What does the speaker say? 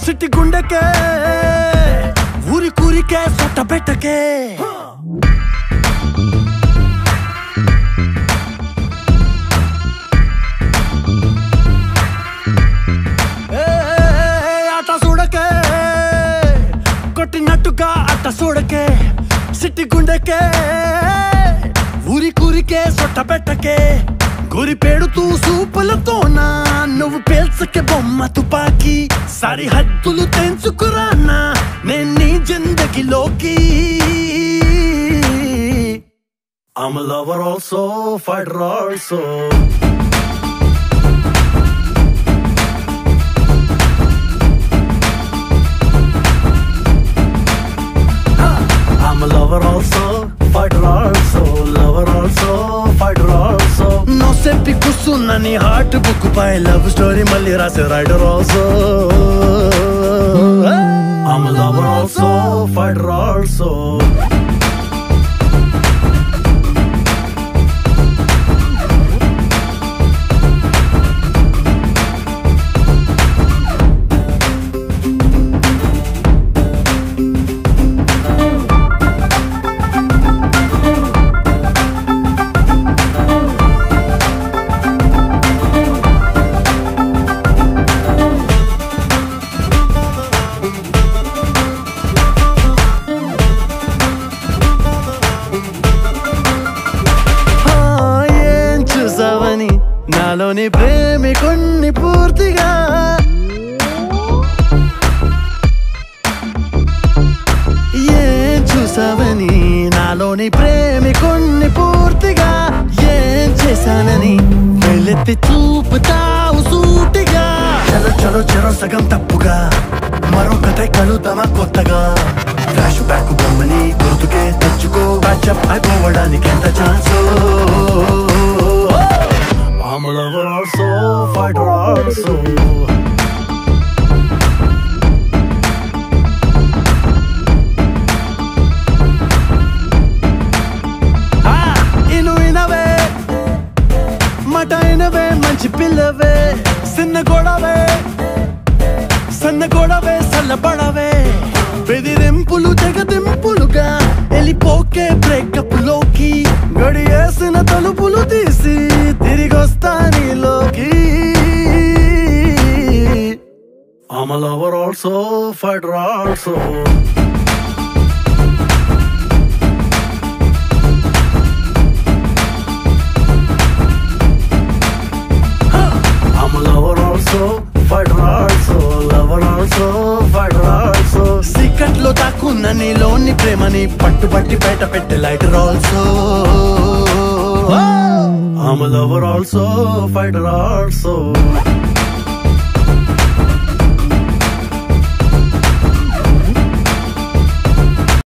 సిట్టి గుండెకే ఊరి కూరికే సొట్ట పెట్టకే ఏ, ఆట చూడకే కొట్టినట్టుగా అట్ట చూడకే సిట్టి గుండెకే ఊరి కూరికే సొట్ట పెట్టకే గురి పెడుతూ సూపులతోనా నువ్వు పేల్చకే బొమ్మ తుపాకి సరిహద్దులు తెంచుకురానా నేను నీ జిందగీలోకి I'm a lover also, fighter also. I'm a lover also, fighter also, lover also, fighter also. No చెప్పి కూర్చున్న నీ హార్ట్ బుక్ పై లవ్ స్టోరీ మళ్ళీ రాసే writer also I'm a lover also, fighter also. ఆ, ఏం చూసావని నాలోని ప్రేమికుణ్ణి పూర్తిగా ఏం చూసావని నాలోని ప్రేమికుణ్ణి పూర్తిగా ఏం చేశానని వెళ్ళెత్తి చూపుతావు సూటిగా చలో చలో చలో సగం తప్పుగా మరొకటై కలుద్దామా కొత్తగా ఫ్లాష్ బ్యాక్ బొమ్మని గుర్తుకే తెచ్చుకో బ్యాచప్ అయిపోవడానికి ఎంత chance I'm a lover also, fighter also. ఆ, ఇను ఇనవే మట ఇనవే మంచి పిల్లవే చిన్న గొడవే సన్న గొడవే సల్లబడవే బెదిరింపులు తెగదింపులుగా వెళ్ళిపోకే బ్రేకప్ లోకి గడియేసిన తలుపులు తీసి తిరిగొస్తా నీలోకి I'm a lover also, fighter also. I'm a lover also, fighter also, lover also, fighter also. Secret లో దాక్కున్న నీలోని ప్రేమని పట్టుబట్టి బయట పెట్టే lighter also I'm a lover also, fighter also.